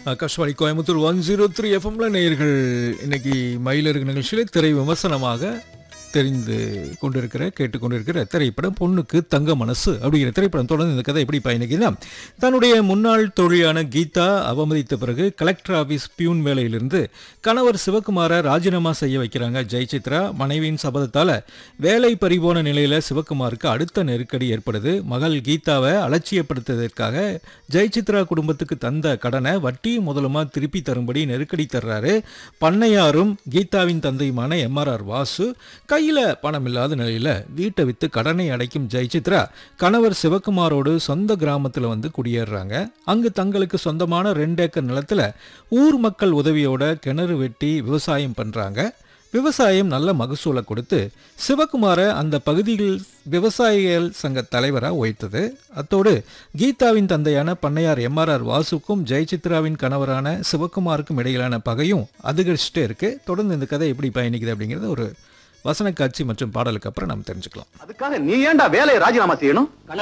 Akashvani Coimbatore one zero three எஃப்எம்ல நேயர்கள் இன்னைக்கு மயிலருக்கு நிகழ்ச்சியில திரை விமர்சனமாக தெரிந்து கொண்டிருக்கிற கேட்டுக்கொண்டிருக்கிற திரைப்படம் பொண்ணுக்கு தங்க மனசு அப்படிங்கிற திரைப்படம் தொடர்ந்து இந்த கதை எப்படி பயணிக்குதுன்னா தன்னுடைய முன்னாள் தொழிலான கீதா அவமதித்த பிறகு கலெக்டர் ஆபீஸ் பியூன் வேலையிலிருந்து கணவர் சிவகுமாரை ராஜினாமா செய்ய வைக்கிறாங்க ஜெயசித்ரா மனைவியின் சபதத்தால வேலை பறிபோன நிலையில சிவகுமாருக்கு அடுத்த நெருக்கடி ஏற்படுது மகள் கீதாவை அலட்சியப்படுத்துவதற்காக ஜெயசித்ரா குடும்பத்துக்கு தந்த கடனை வட்டி முதலுமா திருப்பி தரும்படி நெருக்கடி தர்றாரு பண்ணையாரும் கீதாவின் தந்தையுமான எம்ஆர்ஆர் வாசு கையில பணம் இல்லாத நிலையில வீட்டை வித்து கடனை அடைக்கும் ஜெயசித்ரா கணவர் சிவகுமாரோடு சொந்த கிராமத்துல வந்து குடியேறுறாங்க அங்கு தங்களுக்கு சொந்தமான ரெண்டு ஏக்கர் நிலத்துல ஊர் மக்கள் உதவியோட கிணறு வெட்டி விவசாயம் பண்றாங்க விவசாயம் நல்ல மகசூலை கொடுத்து சிவகுமாரை அந்த பகுதியில் விவசாயிகள் சங்க தலைவராக உயர்த்தது அத்தோடு கீதாவின் தந்தையான பண்ணையார் எம்ஆர்ஆர் வாசுக்கும் ஜெயசித்ராவின் கணவரான சிவகுமாருக்கும் இடையிலான பகையும் அதிகரிச்சுட்டே இருக்கு தொடர்ந்து இந்த கதை எப்படி பயணிக்குது அப்படிங்கிறது ஒரு வசன காட்சி மற்றும் பாடலுக்கு அப்புறம் நாம் தெரிஞ்சுக்கலாம் அதுக்காக நீ ஏன்டா வேலையை ராஜினாமா செய்யணும்